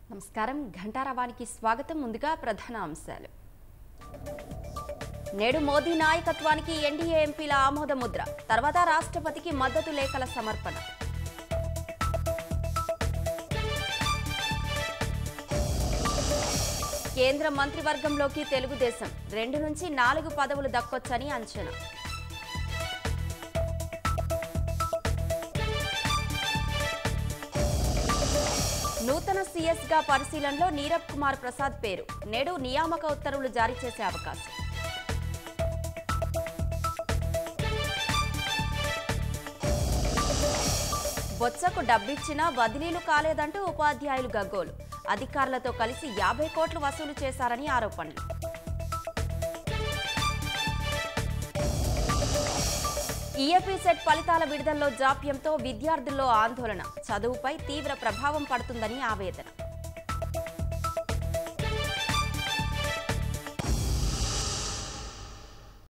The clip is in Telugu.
నమస్కారం ఘంటారవానికి స్వాగతం ముందుగా ప్రధాన అంశాలు నేడు మోదీ నాయకత్వానికి ఎన్డీఏ ఎంపీల ఆమోద ముద్ర తర్వాత రాష్ట్రపతికి మద్దతు లేఖల సమర్పణ కేంద్ర మంత్రివర్గంలోకి తెలుగుదేశం రెండు నుంచి నాలుగు పదవులు దక్కొచ్చని అంచనా నూతన సీఎస్ గా పరిశీలనలో నీరబ్ కుమార్ ప్రసాద్ పేరు నేడు నియామక ఉత్తర్వులు జారీ చేసే అవకాశం బొత్సకు డబ్బిచ్చినా బదిలీలు కాలేదంటూ ఉపాధ్యాయులు గగ్గోలు అధికారులతో కలిసి యాభై కోట్లు వసూలు చేశారని ఆరోపణలు ఈఎఫ్ఈ సెట్ ఫలితాల విడుదలలో జాప్యంతో విద్యార్థుల్లో ఆందోళన చదువుపై తీవ్ర ప్రభావం పడుతుందని ఆవేదన